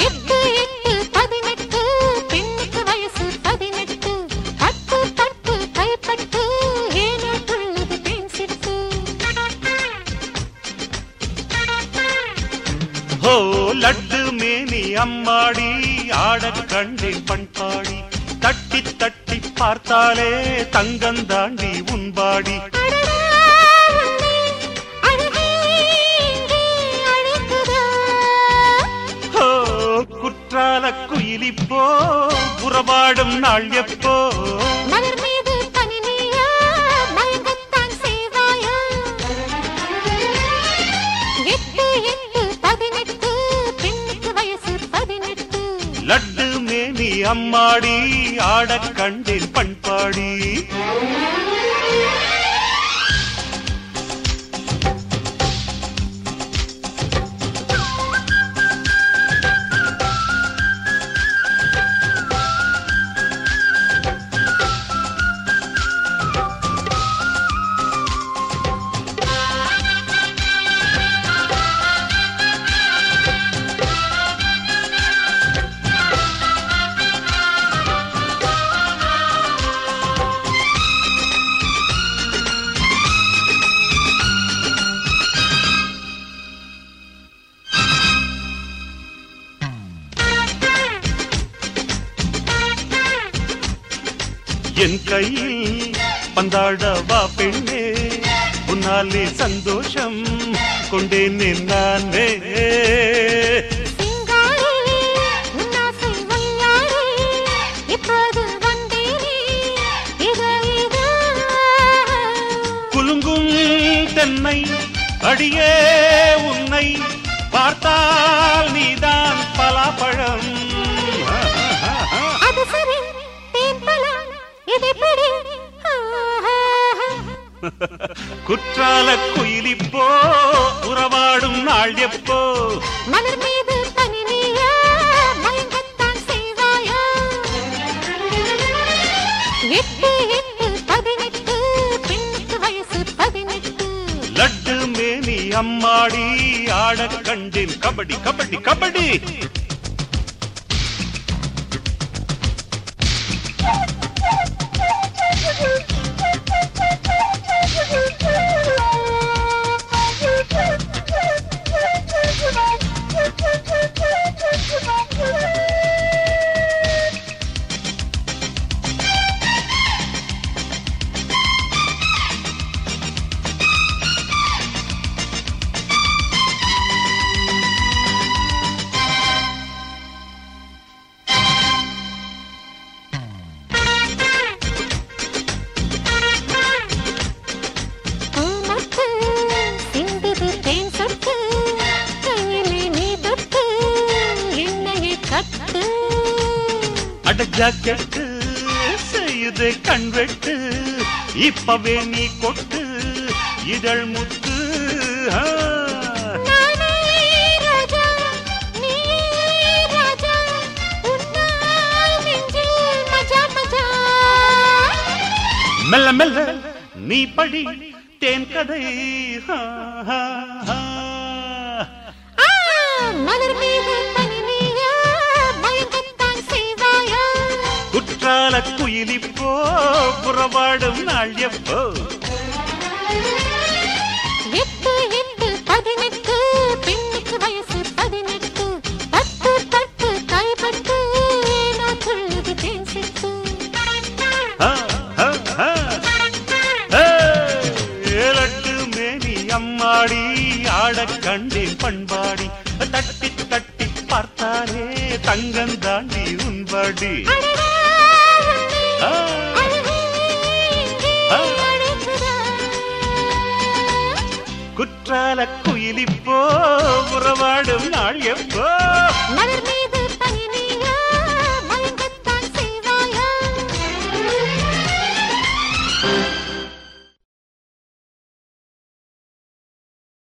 எட்டு எட்டு பதினெட்டு பெண்ணுக்கு வயசு பதினெட்டு பட்டு பட்டு கைப்பட்டு ஏனோ துள்ளுது பெண் சிட்டு ஹோ லட்டு மேனி அம்மாடி ஆடக் கண்டேன் பண்பாடி தட்டி தட்டி பார்த்தாலே தங்கந்தாண்டி உன்பாடி அடடா, உன்னை அழகே இங்கே அழைக்குதா? ஹோ குற்றால குயிலிப்போ உறவாடும் நாள் எப்போ மலர் மீது பனி நீயா மயங்கத்தான் செய்வாயா எட்டு எட்டு பதினெட்டு பெண்ணுக்கு வயசு பதினெட்டு லட்டு மேனி அம்மாடி ஆடக் கண்டேன் பண்பாடி என் கையில் பந்தாடவா பெண்ணே உன்னாலே சந்தோஷம் கொண்டேனே நானே சிங்காரி உன்னாசை வல்லாரி இப்போது வந்தேனே இது இது குலுங்கும் தென்னை அடியே உன்னை பார்த்தால் நீதான் பலாப்பழம் அது சரி தேன்பலம் இதைப்படி குற்றால குயிலிப்போ உறவாடும் நாள் எப்போ மலர் மீது பனி நீயா மயங்கத்தான் செய்வாயா எட்டு எட்டு பதினெட்டு பெண்ணுக்கு வயசு பதினெட்டு லட்டு மேனி அம்மாடி ஆடக் கண்டேன் கபடி கபடி கபடி பூமொட்டு சிந்துது தேன் சொட்டு கையிலே நீ தொட்டு எண்ணெயை கட்டு அட ஜாக்கெட்டு செய்யுது கண்வெட்டு இப்பவே நீ கொட்டு இதழ் முத்து ஆ. நானே ராஜா நீயே ராஜா உன்னால் நெஞ்சில் மஜா மஜா மெல்ல மெல்ல நீ படி தேன் கதை ஆ, ஆ, ஆ. ஆ, மலர் மீது பனி நீயா மயங்கத்தான் செய்வாயா குற்றால குயிலிப்போ புறவாடும் நாள் எப்போ எட்டு எட்டு பதினெட்டு பெண்ணுக்கு வயசு பதினெட்டு பத்து பத்து கைப்பட்டு ஏனோ துள்ளுது தேன் சிட்டு ஆ, ஆ, ஆ. ஏ, ஏலட்டு மேனி அம்மாடி ஆடக் கண்டேன் பண்பாடி தட்டி தட்டி பார்த்தாலே தங்கந்தாண்டி உன்பாடி அடடா, உன்னை ஆ. அழகே இங்கே ஆ. அழைக்குதா? குற்றால குயிலிப்போ உறவாடும் நாள் எப்போ மலர்